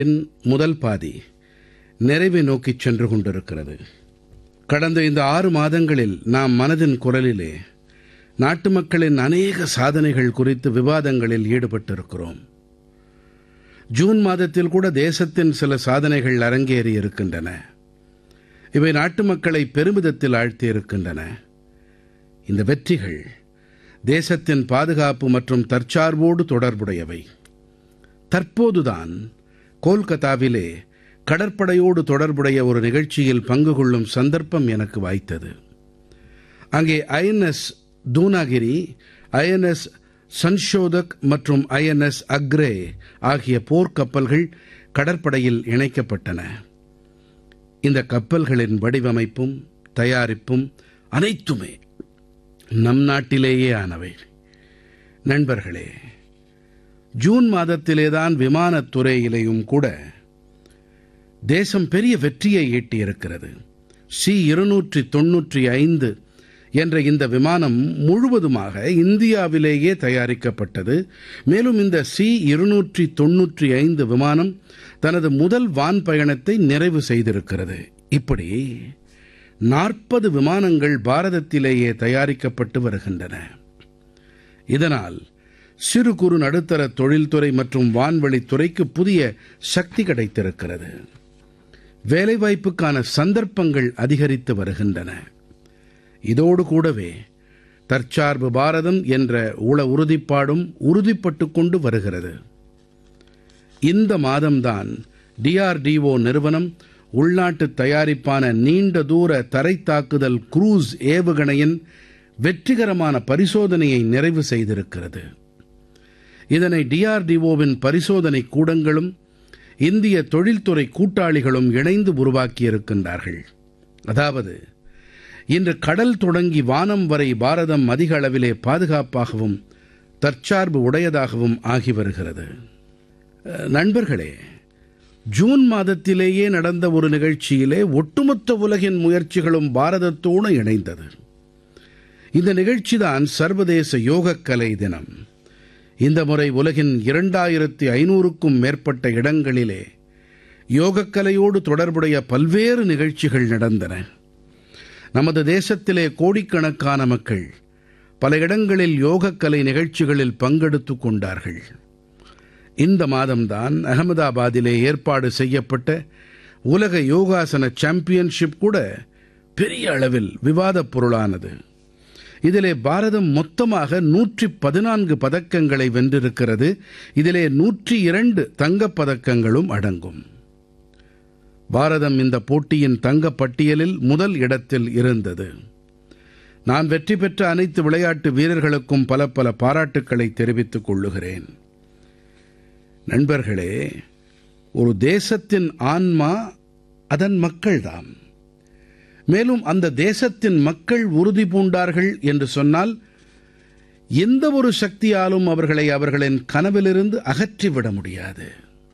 இன் முதல் பாதி நிறைவை நோக்கிச் சென்று கொண்டிருக்கிறது கடந்த இந்த ஆறு மாதங்களில் நாம் மனதின் குரலிலே நாட்டு மக்களின் அநேக சாதனைகள் குறித்து விவாதங்களில் ஈடுபட்டிருக்கிறோம் ஜூன் மாதத்தில் கூட தேசத்தின் சில சாதனைகள் அரங்கேறி இருக்கின்றன இவை நாட்டு மக்களை பெருமிதத்தில் ஆழ்த்தியிருக்கின்றன இந்த வெற்றிகள் தேசத்தின் பாதுகாப்பு மற்றும் தற்சார்போடு தொடர்புடையவை தற்போதுதான் கோல்கத்தாவிலே கடற்படையோடு தொடர்புடைய ஒரு நிகழ்ச்சியில் பங்கு கொள்ளும் சந்தர்ப்பம் எனக்கு வாய்த்தது அங்கே ஐஎன்எஸ் தூனாகிரி ஐஎன்எஸ் சன்ஷோதக் மற்றும் ஐஎன்எஸ் அக்ரே ஆகிய போர்க்கப்பல்கள் கடற்படையில் இணைக்கப்பட்டன இந்த கப்பல்களின் வடிவமைப்பும் தயாரிப்பும் அனைத்துமே நம் நாட்டிலேயே ஆனவை நண்பர்களே ஜூன் மாதத்திலேதான் விமானத் துறையிலேயும் கூட தேசம் பெரிய வெற்றியை ஈட்டியிருக்கிறது சி இருநூற்றி தொன்னூற்றி ஐந்து என்ற இந்த விமானம் முழுவதுமாக இந்தியாவிலேயே தயாரிக்கப்பட்டது மேலும் இந்த சி இருநூற்றி தொன்னூற்றி ஐந்து விமானம் தனது முதல் வான் பயணத்தை நிறைவு செய்திருக்கிறது இப்படி நாற்பது விமானங்கள் பாரதத்திலேயே தயாரிக்கப்பட்டு வருகின்றன இதனால் சிறு குறு நடுத்தர தொழில்துறை மற்றும் வான்வழித்துறைக்கு புதிய சக்தி கிடைத்திருக்கிறது வேலைவாய்ப்புக்கான சந்தர்ப்பங்கள் அதிகரித்து வருகின்றன இதோடு கூடவே தற்சார்பு பாரதம் என்ற உள உறுதிப்பாடும் உறுதிப்பட்டு கொண்டு வருகிறது இந்த மாதம்தான் டிஆர்டிஓ நிறுவனம் உள்நாட்டு தயாரிப்பான நீண்ட தூர தரைத்தாக்குதல் குரூஸ் ஏவுகணையின் வெற்றிகரமான பரிசோதனையை நிறைவு செய்திருக்கிறது இதனை டிஆர்டிஓவின் பரிசோதனை கூடங்களும் இந்திய தொழில்துறை கூட்டாளிகளும் இணைந்து உருவாக்கியிருக்கின்றார்கள் அதாவது இன்று கடல் தொடங்கி வானம் வரை பாரதம் அதிக அளவிலே பாதுகாப்பாகவும் தற்சார்பு உடையதாகவும் ஆகி வருகிறது நண்பர்களே ஜூன் மாதத்திலேயே நடந்த ஒரு நிகழ்ச்சியிலே ஒட்டுமொத்த உலகின் முயற்சிகளும் பாரதத்தோடு இணைந்தது இந்த நிகழ்ச்சிதான் சர்வதேச யோகக்கலை தினம் இந்த முறை உலகின் இரண்டாயிரத்தி ஐநூறுக்கும் மேற்பட்ட இடங்களிலே யோகக்கலையோடு தொடர்புடைய பல்வேறு நிகழ்ச்சிகள் நடந்தன நமது தேசத்திலே கோடிக்கணக்கான மக்கள் பல இடங்களில் யோகக்கலை நிகழ்ச்சிகளில் பங்கெடுத்துக் கொண்டார்கள் இந்த மாதம்தான் அகமதாபாதிலே ஏற்பாடு செய்யப்பட்ட உலக யோகாசன சாம்பியன்ஷிப் கூட பெரிய அளவில் விவாதப் பொருளானது இதிலே பாரதம் மொத்தமாக நூற்றி பதினான்கு பதக்கங்களை வென்றிருக்கிறது இதிலே நூற்றி இரண்டு தங்கப் பதக்கங்களும் அடங்கும் பாரதம் இந்த போட்டியின் தங்கப் பட்டியலில் முதல் இடத்தில் இருந்தது நான் வெற்றி பெற்ற அனைத்து விளையாட்டு வீரர்களுக்கும் பல பல பாராட்டுக்களை தெரிவித்துக் கொள்ளுகிறேன் நண்பர்களே ஒரு தேசத்தின் ஆன்மா அதன் மக்கள்தாம் மேலும் அந்த தேசத்தின் மக்கள் உறுதி பூண்டார்கள் என்று சொன்னால் எந்த ஒரு சக்தியாலும் அவர்களை அவர்களின் கனவிலிருந்து அகற்றிவிட முடியாது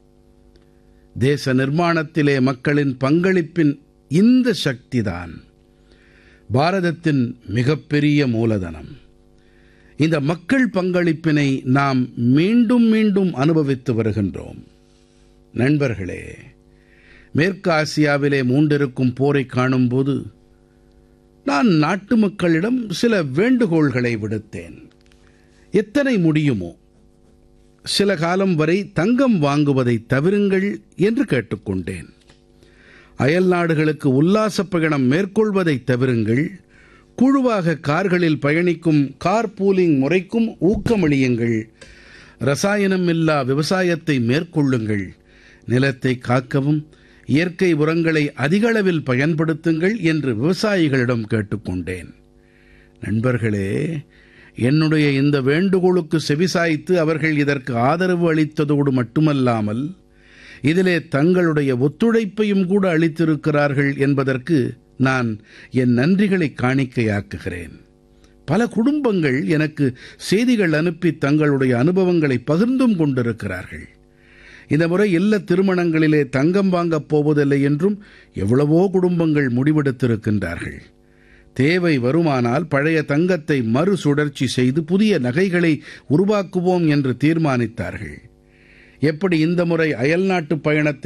தேச நிர்மாணத்திலே மக்களின் பங்களிப்பின் இந்த சக்திதான் பாரதத்தின் மிகப்பெரிய மூலதனம் இந்த மக்கள் பங்களிப்பினை நாம் மீண்டும் மீண்டும் அனுபவித்து வருகின்றோம் நண்பர்களே மேற்கு ஆசியாவிலே மூண்டிருக்கும் போரை காணும்போது நான் நாட்டு மக்களிடம் சில வேண்டுகோள்களை விடுத்தேன் எத்தனை முடியுமோ சில காலம் வரை தங்கம் வாங்குவதை தவிருங்கள் என்று கேட்டுக்கொண்டேன் அயல் நாடுகளுக்கு உல்லாசப் பயணம் மேற்கொள்வதை தவிருங்கள் குழுவாக கார்களில் பயணிக்கும் கார் பூலிங் முறைக்கும் ஊக்கமளியுங்கள் ரசாயனம் இல்லா விவசாயத்தை மேற்கொள்ளுங்கள் நிலத்தை காக்கவும் இயற்கை உரங்களை அதிக அளவில் பயன்படுத்துங்கள் என்று விவசாயிகளிடம் கேட்டுக்கொண்டேன் நண்பர்களே என்னுடைய இந்த வேண்டுகோளுக்கு செவிசாய்த்து அவர்கள் இதற்கு ஆதரவு அளித்ததோடு மட்டுமல்லாமல் இதிலே தங்களுடைய ஒத்துழைப்பையும் கூட அளித்திருக்கிறார்கள் என்பதற்கு நான் என் நன்றிகளை காணிக்கையாக்குகிறேன் பல குடும்பங்கள் எனக்கு செய்திகள் அனுப்பி தங்களுடைய அனுபவங்களை பகிர்ந்தும் கொண்டிருக்கிறார்கள் இந்த முறை இல்ல திருமணங்களிலே தங்கம் வாங்கப் போவதில்லை என்றும் எவ்வளவோ குடும்பங்கள் முடிவெடுத்திருக்கின்றார்கள் தேவை வருமானால் பழைய தங்கத்தை மறுசுழற்சி செய்து புதிய நகைகளை உருவாக்குவோம் என்று தீர்மானித்தார்கள் எப்படி இந்த முறை அயல்நாட்டுப் பயணத்தில்